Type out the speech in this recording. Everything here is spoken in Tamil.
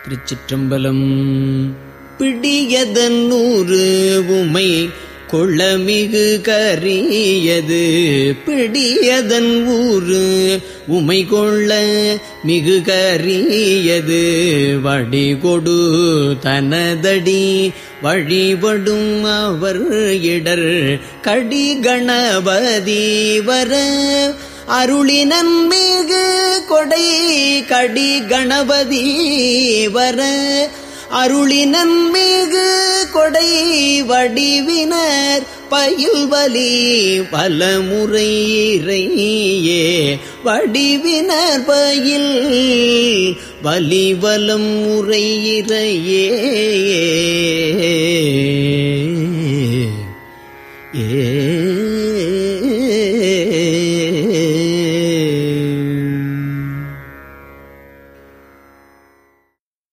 திருச்சிற்றம்பலம் பிடியதன் நூறு உமை கொள்ளமிகு கரியது பிடியதன் ஊரு உமை கொள்ள மிகு கரியது வடிகொடு தனதடி வழிபடும் அவர் இடர் கடி கணபதி வர அருளினன் மிகு கொடை கடி கணபதி வர அருளினன் மிகு கொடை வடிவினர் பயில்வலி பலமுறை இறையே வடிவினர் பயில் வலி வலம் முறை இறையே